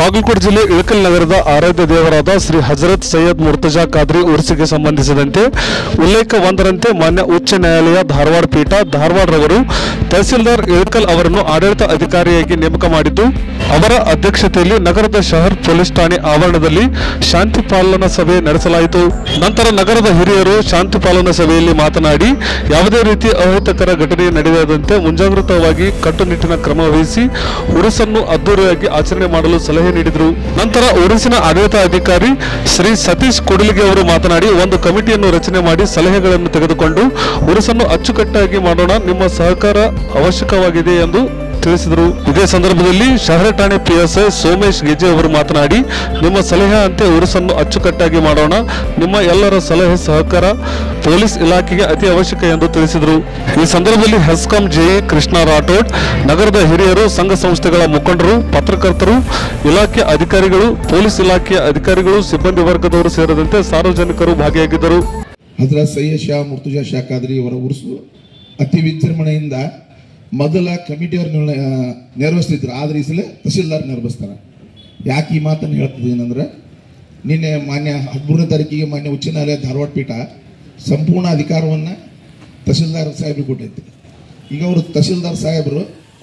ಬಾಗಲಕೋಟೆ ಜಿಲ್ಲೆ ಇಳಕಲ್ ನಗರದ ಆರಾಧ್ಯ ದೇವರಾದ ಶ್ರೀ ಹಜರತ್ ಸೈಯದ್ ಮುರ್ತಜಾ ಖಾದ್ರಿ ಉರ್ಸಿಗೆ ಸಂಬಂಧಿಸಿದಂತೆ ಉಲ್ಲೇಖ ಒಂದರಂತೆ ಮಾನ್ಯ ಉಚ್ಚ ನ್ಯಾಯಾಲಯ ಧಾರವಾಡ ಪೀಠ ಧಾರವಾಡರವರು ತಹಸೀಲ್ದಾರ್ ಇಳಕಲ್ ಅವರನ್ನು ಆಡಳಿತ ಅಧಿಕಾರಿಯಾಗಿ ನೇಮಕ ಮಾಡಿದ್ದು ಅವರ ಅಧ್ಯಕ್ಷತೆಯಲ್ಲಿ ನಗರದ ಶಹರ್ ಪೊಲೀಸ್ ಠಾಣೆ ಆವರಣದಲ್ಲಿ ಶಾಂತಿ ಪಾಲನಾ ಸಭೆ ನಡೆಸಲಾಯಿತು ನಂತರ ನಗರದ ಹಿರಿಯರು ಶಾಂತಿ ಪಾಲನಾ ಸಭೆಯಲ್ಲಿ ಮಾತನಾಡಿ ಯಾವುದೇ ರೀತಿ ಅಹಿತಕರ ಘಟನೆ ನಡೆಯದಂತೆ ಮುಂಜಾಗ್ರತವಾಗಿ ಕಟ್ಟುನಿಟ್ಟಿನ ಕ್ರಮ ವಹಿಸಿ ಉರುಸನ್ನು ಅದ್ದೂರಿಯಾಗಿ ಆಚರಣೆ ಮಾಡಲು ಸಲಹೆ ನೀಡಿದರು ನಂತರ ಉರುಸಿನ ಆಡಳಿತ ಅಧಿಕಾರಿ ಶ್ರೀ ಸತೀಶ್ ಕೊಡಲಿಗೆ ಅವರು ಮಾತನಾಡಿ ಒಂದು ಕಮಿಟಿಯನ್ನು ರಚನೆ ಮಾಡಿ ಸಲಹೆಗಳನ್ನು ತೆಗೆದುಕೊಂಡು ಉರುಸನ್ನು ಅಚ್ಚುಕಟ್ಟಾಗಿ ಮಾಡೋಣ ನಿಮ್ಮ ಸಹಕಾರ ಅವಶ್ಯಕವಾಗಿದೆ ಎಂದು ತಿಳಿಸಿದರು ಇದೇ ಸಂದರ್ಭದಲ್ಲಿ ಶಹರ ಠಾಣೆ ಪಿಎಸ್ಐ ಸೋಮೇಶ್ ಗೆಜೆ ಅವರು ಮಾತನಾಡಿ ನಿಮ್ಮ ಸಲಹೆ ಅಂತೆ ಉರುಸನ್ನು ಅಚ್ಚುಕಟ್ಟಾಗಿ ಮಾಡೋಣ ನಿಮ್ಮ ಎಲ್ಲರ ಸಲಹೆ ಸಹಕಾರ ಪೊಲೀಸ್ ಇಲಾಖೆಗೆ ಅತಿ ಅವಶ್ಯಕ ಎಂದು ತಿಳಿಸಿದರು ಈ ಸಂದರ್ಭದಲ್ಲಿ ಹೆಸ್ಕಾಂ ಜೆಇ ಕೃಷ್ಣ ರಾಠೋಡ್ ನಗರದ ಹಿರಿಯರು ಸಂಘ ಸಂಸ್ಥೆಗಳ ಮುಖಂಡರು ಪತ್ರಕರ್ತರು ಇಲಾಖೆ ಅಧಿಕಾರಿಗಳು ಪೊಲೀಸ್ ಇಲಾಖೆಯ ಅಧಿಕಾರಿಗಳು ಸಿಬ್ಬಂದಿ ವರ್ಗದವರು ಸೇರಿದಂತೆ ಸಾರ್ವಜನಿಕರು ಭಾಗಿಯಾಗಿದ್ದರು ಹಜರತ್ ಸಯ್ಯದ್ ಶಾ ಮುರ್ತುಜಾ ಶಾ ಖಾದ್ರಿ ಅವರ ಉರುಸು ಅತಿ ವಿಜೃಂಭಣೆಯಿಂದ ಮೊದಲ ಕಮಿಟಿಯವ್ರು ನಿರ್ಣಯ ನಿರ್ವಹಿಸ್ತಿದ್ರು ಆದ್ರೆ ಈ ಸಲ ತಹಸೀಲ್ದಾರ್ ನಿರ್ವಹಿಸ್ತಾರೆ ಯಾಕೆ ಈ ಮಾತನ್ನು ಹೇಳ್ತಿದ್ದೀನಿ ಏನಂದ್ರೆ ನಿನ್ನೆ ಮಾನ್ಯ ಹದಿಮೂರನೇ ತಾರೀಕಿಗೆ ಮಾನ್ಯ ಉಚ್ಚ ನ್ಯಾಯಾಲಯ ಧಾರವಾಡ ಪೀಠ ಸಂಪೂರ್ಣ ಅಧಿಕಾರವನ್ನು ತಹಸೀಲ್ದಾರ್ ಸಾಹೇಬ್ರಿಗೆ ಕೊಟ್ಟೈತಿ ಈಗ ಅವರು ತಹಸೀಲ್ದಾರ್ ಸಾಹೇಬರು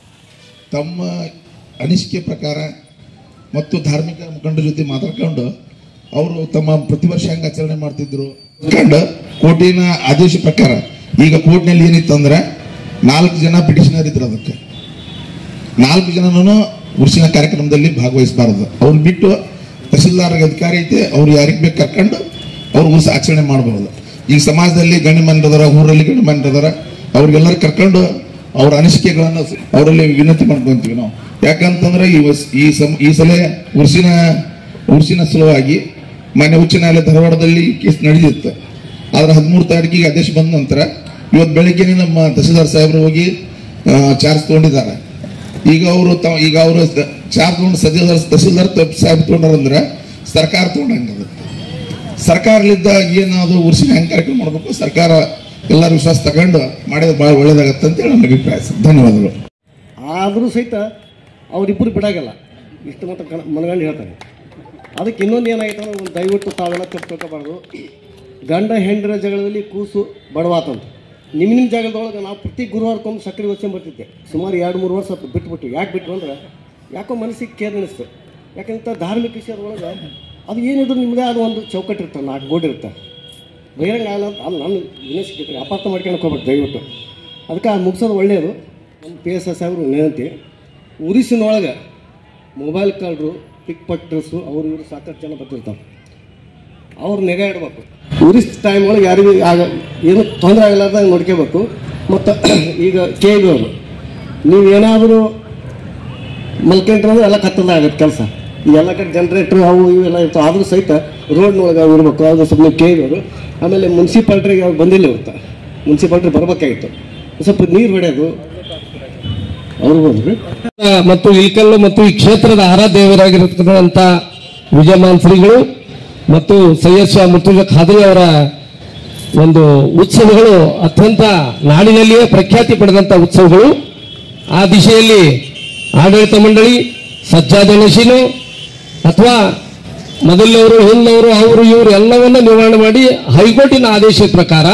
ತಮ್ಮ ಅನಿಸಿಕೆ ಪ್ರಕಾರ ಮತ್ತು ಧಾರ್ಮಿಕ ಮುಖಂಡರ ಜೊತೆ ಮಾತಾಡ್ಕೊಂಡು ಅವರು ತಮ್ಮ ಪ್ರತಿ ವರ್ಷ ಹೆಂಗೆ ಆಚರಣೆ ಮಾಡ್ತಿದ್ರು ಕಂಡು ಕೋರ್ಟಿನ ಆದೇಶ ಪ್ರಕಾರ ಈಗ ಕೋರ್ಟ್ನಲ್ಲಿ ಏನಿತ್ತು ಅಂದ್ರೆ ನಾಲ್ಕು ಜನ ಪಿಟಿಷನರ್ ಇದ್ರು ಅದಕ್ಕೆ ನಾಲ್ಕು ಜನನೂ ಉರ್ಸಿನ ಕಾರ್ಯಕ್ರಮದಲ್ಲಿ ಭಾಗವಹಿಸಬಾರದು ಅವ್ರು ಬಿಟ್ಟು ತಹಸೀಲ್ದಾರ್ ಅಧಿಕಾರಿ ಐತೆ ಅವ್ರು ಯಾರಿಗೆ ಬೇಕು ಕರ್ಕೊಂಡು ಅವ್ರು ಉರ್ಸ ಆಚರಣೆ ಮಾಡಬಹುದು ಈಗ ಸಮಾಜದಲ್ಲಿ ಗಣ್ಯಮಂಡದರ ಊರಲ್ಲಿ ಗಣ್ಯಮಂಡದರ ಅವ್ರಿಗೆಲ್ಲರೂ ಕರ್ಕೊಂಡು ಅವ್ರ ಅನಿಸಿಕೆಗಳನ್ನು ಅವರಲ್ಲಿ ವಿನಂತಿ ಮಾಡ್ಕೊಂತೀವಿ ನಾವು ಯಾಕಂತಂದ್ರೆ ಈ ವಸ್- ಈ ಸಮ ಈ ಸಲ ಉರ್ಸಿನ ಉರ್ಸಿನ ಸಲುವಾಗಿ ಮಾನ್ಯ ಉಚ್ಚ ನ್ಯಾಯಾಲಯ ಧಾರವಾಡದಲ್ಲಿ ಕೇಸ್ ನಡೆದಿತ್ತು ಆದ್ರೆ ಹದಿಮೂರು ತಾರೀಕಿಗೆ ಆದೇಶ ಬಂದ ನಂತರ ಇವತ್ತು ಬೆಳಗ್ಗೆನೆ ನಮ್ಮ ತಹಸೀಲ್ದಾರ್ ಸಾಹೇಬರು ಹೋಗಿ ಚಾರ್ಜ್ ತಗೊಂಡಿದ್ದಾರೆ ಈಗ ಅವರು ತಾವ್ ಈಗ ಅವರು ಚಾರ್ಜ್ ತಗೊಂಡು ಸದ್ಯದಾರ್ ತಹಸೀಲ್ದಾರ್ ತ- ಸಾಹೇಬ್ ತಗೊಂಡ್ರಂದ್ರೆ ಸರ್ಕಾರ ತಗೊಂಡಂಗದು ಸರ್ಕಾರಲಿದ್ದ ಏನಾದ್ರು ಉರ್ಸಿನ ಹೆಂಗ್ ಕಾರ್ಯಕ್ರಮ ಮಾಡಬೇಕು ಸರ್ಕಾರ ಎಲ್ಲರ ವಿಶ್ವಾಸ ತಗೊಂಡು ಮಾಡಿದ್ರೆ ಭಾಳ ಒಳ್ಳೇದಾಗತ್ತೆ ಅಂತ ಹೇಳಿ ನನ್ನ ಅಭಿಪ್ರಾಯ ಸರ್ ಧನ್ಯವಾದಗಳು ಆದರೂ ಸಹಿತ ಅವರಿಬ್ಬರು ಬಿಡಾಗಲ್ಲ ಇಷ್ಟು ಮಾತ್ರ ಕಣ ಮನಗಂಡು ಹೇಳ್ತಾರೆ ಅದಕ್ಕೆ ಇನ್ನೊಂದು ಏನಾಯ್ತು ಅಂದ್ರೆ ಒಂದು ದಯವಿಟ್ಟು ತಾವೆಲ್ಲ ತಪ್ಪು ತಿಳ್ಕೊಬಾರ್ದು ಗಂಡ ಹೆಂಡರ ಜಗಳದಲ್ಲಿ ಕೂಸು ಬಡವಾತಂತ ನಿಮ್ಮ ನಿಮ್ಮ ಜಾಗದೊಳಗೆ ನಾವು ಪ್ರತಿ ಗುರುವಾರಕ್ಕೊಮ್ಮೆ ಸಕ್ಕರೆ ವಚನ ಬರ್ತಿದ್ದೆ ಸುಮಾರು ಎರಡು ಮೂರು ವರ್ಷ ಆತು ಬಿಟ್ಬಿಟ್ಟು ಯಾಕೆ ಬಿಟ್ಟು ಅಂದ್ರೆ ಯಾಕೋ ಮನಸ್ಸಿಗೆ ಕೇರ್ ಅನಿಸ್ತು ಯಾಕಂತ ಧಾರ್ಮಿಕ ವಿಷಯದೊಳಗೆ ಅದು ಏನಿದ್ರು ನಿಮ್ಮದೇ ಆದ ಒಂದು ಚೌಕಟ್ಟು ಇರ್ತದೆ ನಾಲ್ಕು ಗೋಡೆ ಇರುತ್ತೆ ಬಹಿರಂಗ ಆಗಲ್ಲ ಅಂತ ಅಲ್ಲಿ ನಾನು ವಿನಯಿಸಿದ್ದೆ ಅಪಾರ್ಥ ಮಾಡ್ಕೊಳಕ್ಕೆ ಹೋಗ್ಬೇಕು ದಯವಿಟ್ಟು ಅದಕ್ಕೆ ಆ ಮುಗಿಸೋದು ಒಳ್ಳೆಯದು ನಮ್ಮ ಪಿ ಎಸ್ ಎಸ್ ಅವರು ವಿನಂತಿ ಉರಿಸಿನೊಳಗೆ ಮೊಬೈಲ್ ಕಳ್ಳರು ಪಿಕ್ ಪಟ್ಟರ್ಸು ಅವರು ಇವರು ಸಾಕಷ್ಟು ಜನ ಬರ್ತಿರ್ತಾರೆ ಅವ್ರು ನಿಗಾ ಇಡಬೇಕು ಉರಿಸ್ ಟೈಮ್ ಒಳಗೆ ಯಾರಿಗೂ ಆಗ ಏನು ತೊಂದರೆ ಆಗಲಾರ್ದಂಗೆ ನೋಡ್ಕೋಬೇಕು ಮತ್ತು ಈಗ ಕೆ ಬಿ ಅವರು ನೀವು ಏನಾದರೂ ಮಲ್ಕೊಂಡ್ರೆ ಅಂದ್ರೆ ಎಲ್ಲ ಕತ್ತಲಾಗುತ್ತೆ ಕೆಲಸ ಎಲ್ಲ ಕಡೆ ಜನ್ರೇಟ್ರ್ ಅವು ಇವು ಎಲ್ಲ ಇರ್ತಾವೆ ಆದರೂ ಸಹಿತ ರೋಡ್ನೊಳಗೆ ಅವು ಇರಬೇಕು ಅದು ಸ್ವಲ್ಪ ಕೆ ಅವರು ಆಮೇಲೆ ಮುನ್ಸಿಪಾಲ್ಟ್ರಿಗೆ ಅವ್ರು ಬಂದಿಲ್ಲ ಇವತ್ತು ಮುನ್ಸಿಪಾಲ್ಟ್ರಿ ಬರಬೇಕಾಗಿತ್ತು ಸ್ವಲ್ಪ ನೀರು ಹೊಡೆಯೋದು ಅವ್ರು ಬಂದ್ರಿ ಮತ್ತು ಇಲ್ಕಲ್ಲು ಮತ್ತು ಈ ಕ್ಷೇತ್ರದ ಆರಾಧ್ಯವರಾಗಿರತಕ್ಕಂಥ ವಿಜಯಮಾನ್ ಶ್ರೀಗಳು ಮತ್ತು ಸೈಯದ್ ಶಾ ಮುರ್ತುಜ ಖಾದ್ರಿ ಅವರ ಒಂದು ಉತ್ಸವಗಳು ಅತ್ಯಂತ ನಾಡಿನಲ್ಲಿಯೇ ಪ್ರಖ್ಯಾತಿ ಪಡೆದಂಥ ಉತ್ಸವಗಳು ಆ ದಿಶೆಯಲ್ಲಿ ಆಡಳಿತ ಮಂಡಳಿ ಸಜ್ಜಾದ ನಶೀನು ಅಥವಾ ಮೊದಲವರು ಹಿಂದವರು ಅವರು ಇವರು ಎಲ್ಲವನ್ನ ನಿವಾರಣೆ ಮಾಡಿ ಹೈಕೋರ್ಟಿನ ಆದೇಶದ ಪ್ರಕಾರ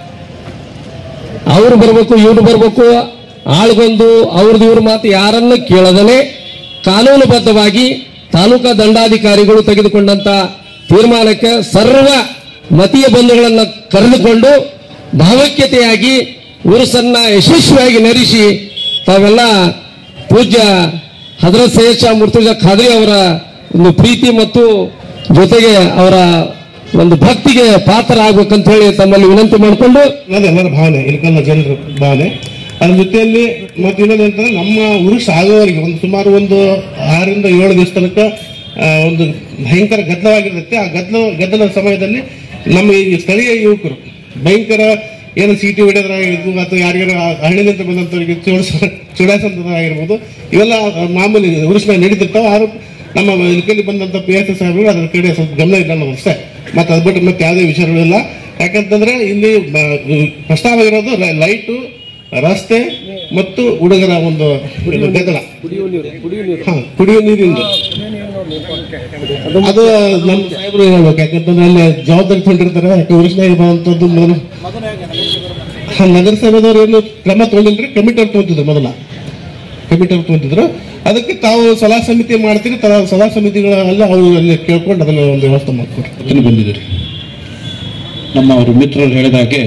ಅವ್ರು ಬರ್ಬೇಕು ಇವ್ರು ಬರ್ಬೇಕು ಆಳ್ಗೊಂದು ಅವ್ರದ್ದು ಇವ್ರ ಮಾತು ಯಾರನ್ನ ಕೇಳದನೆ ಕಾನೂನುಬದ್ಧವಾಗಿ ತಾಲೂಕಾ ದಂಡಾಧಿಕಾರಿಗಳು ತೆಗೆದುಕೊಂಡಂತ ತೀರ್ಮಾನಕ್ಕೆ ಸರ್ವ ಮತೀಯ ಬಂಧುಗಳನ್ನು ಕರೆದುಕೊಂಡು ಭಾವೈಕ್ಯತೆಯಾಗಿ ಉರುಸನ್ನ ಯಶಸ್ವಿಯಾಗಿ ನಡೆಸಿ ತಾವೆಲ್ಲ ಪೂಜ್ಯ ಹಜರತ್ ಸೈಯದ್ ಶಾ ಮುರ್ತುಜಾ ಖಾದ್ರಿ ಅವರ ಒಂದು ಪ್ರೀತಿ ಮತ್ತು ಜೊತೆಗೆ ಅವರ ಒಂದು ಭಕ್ತಿಗೆ ಪಾತ್ರ ಆಗ್ಬೇಕಂತ ಹೇಳಿ ತಮ್ಮಲ್ಲಿ ವಿನಂತಿ ಮಾಡಿಕೊಂಡು ಅನ್ನೋದು ಎಲ್ಲರ ಭಾವನೆ ಇಲ್ಕಲ್ನ ಜನರ ಭಾವನೆ ಅದ್ರ ಜೊತೆಯಲ್ಲಿ ಮತ್ತೆ ಇನ್ನೊಂದು ಅಂತಂದ್ರೆ ನಮ್ಮ ಉರುಸ್ ಆಗೋವರೆಗೆ ಒಂದು ಸುಮಾರು ಒಂದು ಆರರಿಂದ ಏಳು ದಿವಸ ತನಕ ಆ, ಒಂದು ಭಯಂಕರ ಗದ್ದಲವಾಗಿರುತ್ತೆ ಆ ಗದ್ದಲ ಗದ್ದಲದ ಸಮಯದಲ್ಲಿ ನಮ್ಮ ಈ ಸ್ಥಳೀಯ ಯುವಕರು ಭಯಂಕರ ಏನು ಸೀಟಿ ಹೊಡೆಯೋದಾಗಿರ್ಬೋದು ಅಥವಾ ಯಾರಿಗಾರ ಹಳ್ಳಿನಿಂದ ಬಂದಂಥವ್ರಿಗೆ ಚೋಡಿಸ ಚುಡಾಯಿಸೋದಾಗಿರ್ಬೋದು ಇವೆಲ್ಲ ಮಾಮೂಲಿ ಉರುಸ್ನಾಗ ನಡೀತಿರ್ತಾವೆ ಆದ್ರೂ ನಮ್ಮ ಇದಕ್ಕೆ ಬಂದಂಥ ಪಿ ಎಸ್ ಸಾಹೇಬರು ಅದರ ಕಡೆ ಸ್ವಲ್ಪ ಗಮನ ಇಲ್ಲ ಅನ್ನೋದು ಅಷ್ಟೇ ಮತ್ತೆ ಅದು ಬಿಟ್ಟು ಮತ್ತೆ ಯಾವುದೇ ವಿಚಾರಗಳಿಲ್ಲ ಯಾಕಂತಂದ್ರೆ ಇಲ್ಲಿ ಬ- ಪ್ರಸ್ತಾವ ಇರೋದು ರ- ಲೈಟು ರಸ್ತೆ ಮತ್ತು ಹುಡುಗರ ಒಂದು ಗದ್ದಲ ಹಾ, ಕುಡಿಯುವ ನೀರಿಂದ ಅದು ನಮ್ಮ ಸಾಹೇಬರು ಹೇಳ್ಬೇಕು ಯಾಕಂತಂದ್ರೆ ಅಲ್ಲಿ ಜವಾಬ್ದಾರಿ ತಗೊಂಡಿರ್ತಾರೆ ಯಾಕೆ ಉರುಸ್ನಾಗ ಬರುವಂತದ್ದು ಮೊದಲು ಹಾ, ನಗರಸಭೆದವ್ರು ಏನು ಕ್ರಮ ತಗೊಂಡಿಲ್ರಿ ಕಮಿಟಿ ಅವ್ರು ತಗೊಂತಿದ್ರು ಮೊದಲ ಕಮಿಟಿ ಅವ್ರು ತಗೊಂತಿದ್ರು ಅದಕ್ಕೆ ತಾವು ಸಲಹಾ ಸಮಿತಿ ಮಾಡ್ತೀರಿ ತ- ಸಲಹಾ ಸಮಿತಿಗಳಲ್ಲಿ ಅವರು ಅಲ್ಲಿ ಕೇಳ್ಕೊಂಡು ಅದನ್ನ ಒಂದು ವ್ಯವಸ್ಥೆ ಮಾಡ್ಕೊಡ್ರಿ ಇವತ್ತು ಬಂದಿದ್ದೀರಿ ನಮ್ಮ ಅವರು ಮಿತ್ರರು ಹೇಳಿದ ಹಾಗೆ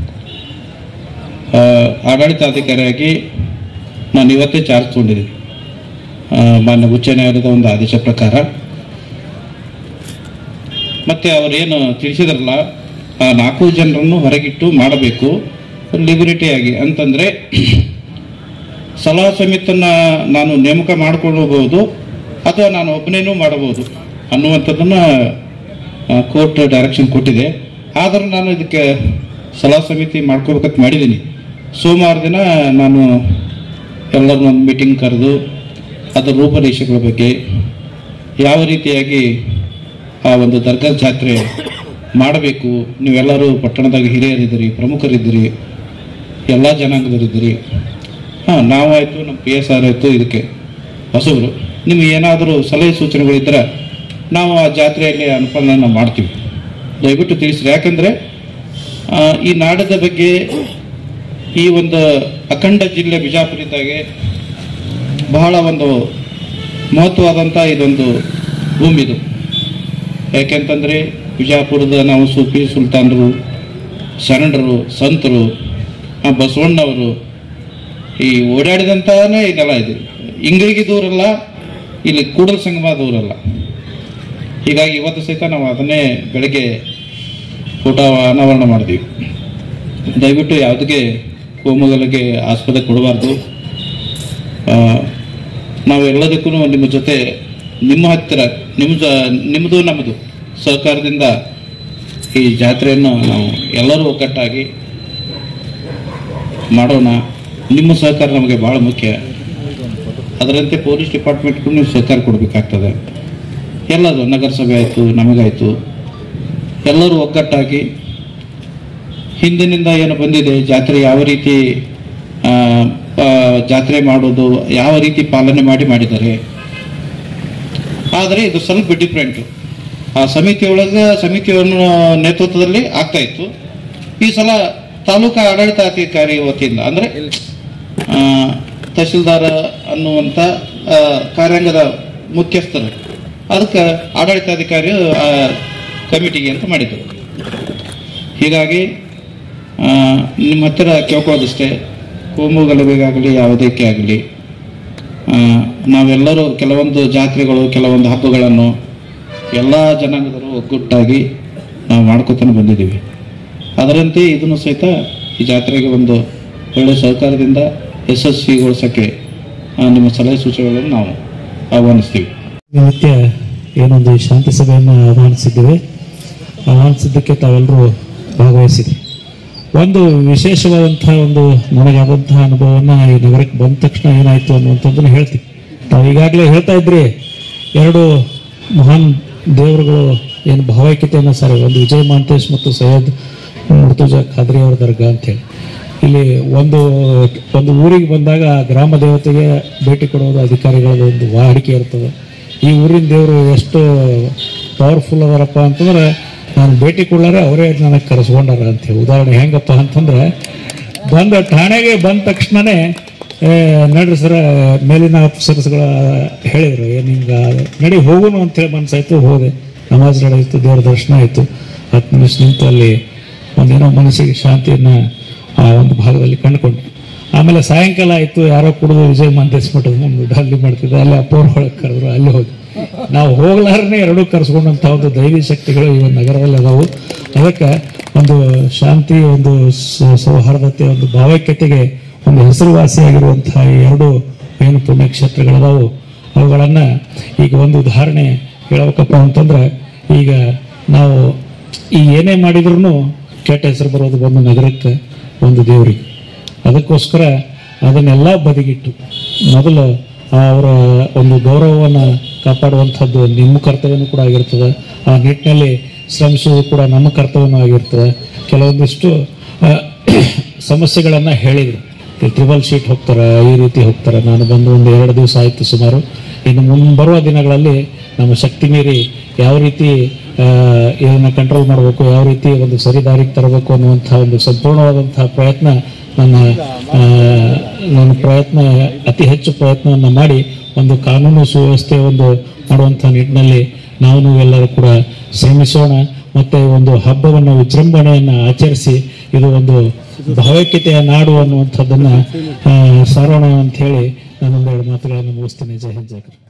ಆ, ಆಡಳಿತಾಧಿಕಾರಿಯಾಗಿ ನಾನು ಇವತ್ತೇ ಚಾರ್ಜ್ ತೊಗೊಂಡಿದ್ದೀನಿ ಆ, ಮಾನ್ಯ ಉಚ್ಚ ನ್ಯಾಯಾಲಯದ ಒಂದು ಆದೇಶ ಪ್ರಕಾರ ಮತ್ತೆ ಅವರೇನು ತಿಳಿಸಿದ್ರಲ್ಲ ಆ ನಾಲ್ಕು ಜನರನ್ನು ಹೊರಗಿಟ್ಟು ಮಾಡಬೇಕು ಲಿಬರಿಟಿಯಾಗಿ ಅಂತಂದ್ರೆ ಸಲಹಾ ಸಮಿತಿಯನ್ನ ನಾನು ನೇಮಕ ಮಾಡಿಕೊಳ್ಳಬಹುದು ಅಥವಾ ನಾನು ಒಬ್ಬನೇನೂ ಮಾಡಬಹುದು ಅನ್ನುವಂಥದ್ದನ್ನ ಕೋರ್ಟ್ ಡೈರೆಕ್ಷನ್ ಕೊಟ್ಟಿದೆ ಆದರೂ ನಾನು ಇದಕ್ಕೆ ಸಲಹಾ ಸಮಿತಿ ಮಾಡ್ಕೋಬೇಕಂತ ಮಾಡಿದ್ದೀನಿ ಸೋಮವಾರ ದಿನ ನಾನು ಎಲ್ಲರನ್ನೊಂದು ಒಂದು ಮೀಟಿಂಗ್ ಕರೆದು ಅದರ ರೂಪರೇಷೆಗಳ ಬಗ್ಗೆ ಯಾವ ರೀತಿಯಾಗಿ ಆ ಒಂದು ದರ್ಗಾ ಜಾತ್ರೆ ಮಾಡಬೇಕು ನೀವೆಲ್ಲರೂ ಪಟ್ಟಣದಾಗ ಹಿರಿಯರಿದ್ದೀರಿ ಪ್ರಮುಖರಿದ್ದೀರಿ ಎಲ್ಲ ಜನಾಂಗದವರಿದ್ದೀರಿ ಹಾಂ ನಾವಾಯಿತು ನಮ್ಮ ಪಿ ಎಸ್ ಆರ್ ಆಯಿತು ಇದಕ್ಕೆ ಹೊಸಬರು ನಿಮ್ಗೆ ಏನಾದರೂ ಸಲಹೆ ಸೂಚನೆಗಳಿದ್ದರೆ ನಾವು ಆ ಜಾತ್ರೆಯಲ್ಲಿ ಅನುಪಾಲನ ಮಾಡ್ತೀವಿ ದಯವಿಟ್ಟು ತಿಳಿಸ್ರಿ ಯಾಕಂದರೆ ಈ ನಾಡದ ಬಗ್ಗೆ ಈ ಒಂದು ಅಖಂಡ ಜಿಲ್ಲೆ ಬಿಜಾಪುರದಾಗೆ ಬಹಳ ಒಂದು ಮಹತ್ವವಾದಂಥ ಇದೊಂದು ಭೂಮಿ ಇದು ಯಾಕೆಂತಂದರೆ ಬಿಜಾಪುರದ ನಾವು ಸೂಫಿ ಸುಲ್ತಾನರು ಶರಣರು ಸಂತರು ಆ ಬಸವಣ್ಣವರು ಈ ಓಡಾಡಿದಂತಾನೇ ಇದೆಲ್ಲ ಇದೆ ಇಂಗಳಿಗೆ ದೂರಲ್ಲ ಇಲ್ಲಿ ಕೂಡಲ ಸಂಗಮ ದೂರಲ್ಲ ಹೀಗಾಗಿ ಇವತ್ತು ಸಹಿತ ನಾವು ಅದನ್ನೇ ಬೆಳಗ್ಗೆ ಫೋಟೋ ಅನಾವರಣ ಮಾಡಿದ್ವಿ ದಯವಿಟ್ಟು ಯಾವುದಕ್ಕೆ ಕೋಮುಗಲಿಗೆ ಆಸ್ಪದ ಕೊಡಬಾರ್ದು ಆ, ನಾವು ಎಲ್ಲದಕ್ಕೂ ನಿಮ್ಮ ಜೊತೆ ನಿಮ್ಮ ಹತ್ತಿರ ನಿಮ್ಮ ಜ- ನಿಮ್ಮದು ನಮ್ಮದು ಸಹಕಾರದಿಂದ ಈ ಜಾತ್ರೆಯನ್ನು ನಾವು ಎಲ್ಲರೂ ಒಗ್ಗಟ್ಟಾಗಿ ಮಾಡೋಣ ನಿಮ್ಮ ಸಹಕಾರ ನಮಗೆ ಬಹಳ ಮುಖ್ಯ ಅದರಂತೆ ಪೊಲೀಸ್ ಡಿಪಾರ್ಟ್ಮೆಂಟ್ಗೂ ನೀವು ಸಹಕಾರ ಕೊಡಬೇಕಾಗ್ತದೆ ಎಲ್ಲರೂ ನಗರಸಭೆ ಆಯಿತು ನಮಗಾಯಿತು ಎಲ್ಲರೂ ಒಗ್ಗಟ್ಟಾಗಿ ಹಿಂದಿನಿಂದ ಏನು ಬಂದಿದೆ ಜಾತ್ರೆ ಯಾವ ರೀತಿ ಆ, ಆ, ಜಾತ್ರೆ ಮಾಡೋದು ಯಾವ ರೀತಿ ಪಾಲನೆ ಮಾಡಿ ಮಾಡಿದ್ದಾರೆ ಆದರೆ ಇದು ಸ್ವಲ್ಪ ಡಿಫ್ರೆಂಟು ಆ ಸಮಿತಿಯೊಳಗೆ ಸಮಿತಿಯನ್ನು ನೇತೃತ್ವದಲ್ಲಿ ಆಗ್ತಾ ಇತ್ತು ಈ ಸಲ ತಾಲೂಕಾ ಆಡಳಿತಾಧಿಕಾರಿ ವತಿಯಿಂದ ಅಂದರೆ ಆ, ತಹಶೀಲ್ದಾರ ಅನ್ನುವಂಥ ಆ, ಕಾರ್ಯಾಂಗದ ಮುಖ್ಯಸ್ಥರು ಅದಕ್ಕೆ ಆಡಳಿತಾಧಿಕಾರಿ ಆ, ಕಮಿಟಿಗೆ ಅಂತ ಮಾಡಿದರು ಹೀಗಾಗಿ ಆ, ನಿಮ್ಮ ಹತ್ತಿರ ಕೇಳ್ಕೊಳ್ಳೋದಷ್ಟೇ ಕೋಮು ಗಲಭೆಗಾಗಲಿ ಯಾವುದಕ್ಕೆ ಆಗಲಿ ನಾವೆಲ್ಲರೂ ಕೆಲವೊಂದು ಜಾತ್ರೆಗಳು ಕೆಲವೊಂದು ಹಬ್ಬಗಳನ್ನು ಎಲ್ಲ ಜನಾಂಗದವರು ಒಗ್ಗಟ್ಟಾಗಿ ನಾವು ಮಾಡ್ಕೊತಾನೆ ಬಂದಿದ್ದೀವಿ ಅದರಂತೆ ಇದನ್ನು ಸಹಿತ ಈ ಜಾತ್ರೆಗೆ ಒಂದು ಒಳ್ಳೆಯ ಸಹಕಾರದಿಂದ ಯಶಸ್ವಿಗೊಳಿಸೋಕ್ಕೆ ಆ, ನಿಮ್ಮ ಸಲಹೆ ಸೂಚನೆಗಳನ್ನು ನಾವು ಆಹ್ವಾನಿಸ್ತೀವಿ ನಿತ್ಯ ಏನೊಂದು ಈ ಶಾಂತಿ ಸಭೆಯನ್ನು ಆಹ್ವಾನಿಸಿದ್ದೇವೆ ಆಹ್ವಾನಿಸಿದ್ದಕ್ಕೆ ತಾವೆಲ್ಲರೂ ಭಾಗವಹಿಸಿದ್ರಿ ಒಂದು ವಿಶೇಷವಾದಂತಹ ಒಂದು ನನಗಾದಂತಹ ಅನುಭವವನ್ನು ಈ ನಗರಕ್ಕೆ ಬಂದ ತಕ್ಷಣ ಏನಾಯಿತು ಅನ್ನುವಂಥದ್ದನ್ನು ಹೇಳ್ತೀವಿ ತಾವು ಈಗಾಗಲೇ ಹೇಳ್ತಾ ಇದ್ರಿ ಎರಡು ಮಹಾನ್ ದೇವರುಗಳು ಏನು ಭಾವೈಕ್ಯತೆಯನ್ನು ಸರ್ ಒಂದು ವಿಜಯ್ ಮಾಂತೇಶ್ ಮತ್ತು ಸೈಯದ್ ಮುರ್ತುಜಾ ಖಾದ್ರಿ ಅವರ ದರ್ಗಾ ಅಂತೇಳಿ ಇಲ್ಲಿ ಒಂದು ಒಂದು ಊರಿಗೆ ಬಂದಾಗ ಆ ಗ್ರಾಮ ದೇವತೆಗೆ ಭೇಟಿ ಕೊಡೋದು ಅಧಿಕಾರಿಗಳದ್ದು ಒಂದು ವಾಡಿಕೆ ಇರ್ತದೆ ಈ ಊರಿನ ದೇವರು ಎಷ್ಟು ಪವರ್ಫುಲ್ ಅದಾರಪ್ಪ ಅಂತಂದ್ರೆ ನಾನು ಭೇಟಿ ಕೊಡ್ಲಾರೆ ಅವರೇ ನನಗೆ ಕರೆಸ್ಕೊಂಡಾರ ಅಂತೇಳಿ ಉದಾಹರಣೆ ಹೆಂಗಪ್ಪ ಅಂತಂದ್ರೆ ಬಂದ ಠಾಣೆಗೆ ಬಂದ ತಕ್ಷಣನೇ ಏ, ನಡ್ರಿ ಸರ ಮೇಲಿನ ಆಫೀಸರ್ಸ್ಗಳ ಹೇಳಿದ್ರು ಏನು ಹಿಂಗೆ ನಡಿ ಹೋಗುನು ಅಂತೇಳಿ ಮನಸ್ಸಾಯ್ತು ಹೋದೆ ನಮಾಜ್ ನಡೆಯಿತು ದೇವರ ದರ್ಶನ ಆಯಿತು ಹತ್ತು ನಿಮಿಷ ನಿಂತು ಅಲ್ಲಿ ಒಂದೇನೋ ಮನಸ್ಸಿಗೆ ಶಾಂತಿಯನ್ನ ಆ ಒಂದು ಭಾಗದಲ್ಲಿ ಕಂಡುಕೊಂಡೆ ಆಮೇಲೆ ಸಾಯಂಕಾಲ ಆಯಿತು ಯಾರೋ ಕುಡಿದು ವಿಜಯ್ ಮಾಂತೇಶ್ ಮಠದ ಮುಂದೆ ಅಲ್ಲಿ ಮಾಡ್ತಿದ್ದೆ ಅಲ್ಲಿ ಅಪ್ಪವ್ರ ಒಳಗೆ ಕರೆದ್ರು ಅಲ್ಲಿ ಹೋಗಿ ನಾವು ಹೋಗ್ಲಾರನೆ ಎರಡೂ ಕರೆಸ್ಕೊಂಡಂಥ ಒಂದು ದೈವಿ ಶಕ್ತಿಗಳು ಈ ಒಂದು ನಗರದಲ್ಲಿ ಅದಾವು ಅದಕ್ಕೆ ಒಂದು ಶಾಂತಿ ಒಂದು ಸ- ಸೌಹಾರ್ದತೆ ಒಂದು ಭಾವೈಕ್ಯತೆಗೆ ಒಂದು ಹೆಸರುವಾಸಿಯಾಗಿರುವಂತಹ ಈ ಎರಡು ಏನು ಪುಣ್ಯಕ್ಷೇತ್ರಗಳದಾವು ಅವುಗಳನ್ನು ಈಗ ಒಂದು ಉದಾಹರಣೆ ಹೇಳ್ಬೇಕಪ್ಪ ಅಂತಂದ್ರೆ ಈಗ ನಾವು ಈ ಏನೇ ಮಾಡಿದ್ರು ಕೆಟ್ಟ ಹೆಸರು ಬರೋದು ಬಂದು ನಗರಕ್ಕೆ ಒಂದು ದೇವ್ರಿಗೆ ಅದಕ್ಕೋಸ್ಕರ ಅದನ್ನೆಲ್ಲ ಬದಿಗಿಟ್ಟು ಮೊದಲು ಅವರ ಒಂದು ಗೌರವವನ್ನು ಕಾಪಾಡುವಂಥದ್ದು ನಿಮ್ಮ ಕರ್ತವ್ಯನೂ ಕೂಡ ಆಗಿರ್ತದೆ ಆ ನಿಟ್ಟಿನಲ್ಲಿ ಶ್ರಮಿಸುವುದು ಕೂಡ ನಮ್ಮ ಕರ್ತವ್ಯನೂ ಆಗಿರ್ತದೆ ಕೆಲವೊಂದಿಷ್ಟು ಆ, ಸಮಸ್ಯೆಗಳನ್ನು ಹೇಳಿದರು ತ್ರಿಬಲ್ ಶೀಟ್ ಹೋಗ್ತಾರೆ ಈ ರೀತಿ ಹೋಗ್ತಾರೆ ನಾನು ಬಂದು ಒಂದು ಎರಡು ದಿವಸ ಆಯಿತು ಸುಮಾರು ಇನ್ನು ಮುಂಬರುವ ದಿನಗಳಲ್ಲಿ ನಮ್ಮ ಶಕ್ತಿ ಮೀರಿ ಯಾವ ರೀತಿ ಆ, ಇದನ್ನ ಕಂಟ್ರೋಲ್ ಮಾಡಬೇಕು ಯಾವ ರೀತಿ ಒಂದು ಸರಿದಾರಿಗೆ ತರಬೇಕು ಅನ್ನುವಂಥ ಒಂದು ಸಂಪೂರ್ಣವಾದಂತಹ ಪ್ರಯತ್ನ ನನ್ನ ಆ, ನನ್ನ ಪ್ರಯತ್ನ ಅತಿ ಹೆಚ್ಚು ಪ್ರಯತ್ನವನ್ನು ಮಾಡಿ ಒಂದು ಕಾನೂನು ಸುವ್ಯವಸ್ಥೆ ಒಂದು ಮಾಡುವಂಥ ನಿಟ್ಟಿನಲ್ಲಿ ನಾವು ಎಲ್ಲರೂ ಕೂಡ ಶ್ರಮಿಸೋಣ ಮತ್ತೆ ಒಂದು ಹಬ್ಬವನ್ನು ವಿಜೃಂಭಣೆಯನ್ನು ಆಚರಿಸಿ ಇದು ಒಂದು ಭಾವೈಕ್ಯತೆಯ ನಾಡು ಅನ್ನುವಂಥದ್ದನ್ನ ಆ, ಸಾರೋಣ ಅಂತ ಹೇಳಿ ನಾನೊಂದೆರಡು ಮಾತುಗಳನ್ನು ಮುಗಿಸ್ತೇನೆ ಜೈ ಹಿಂದ್ ಜೈ ಕರ್ನಾಟಕ.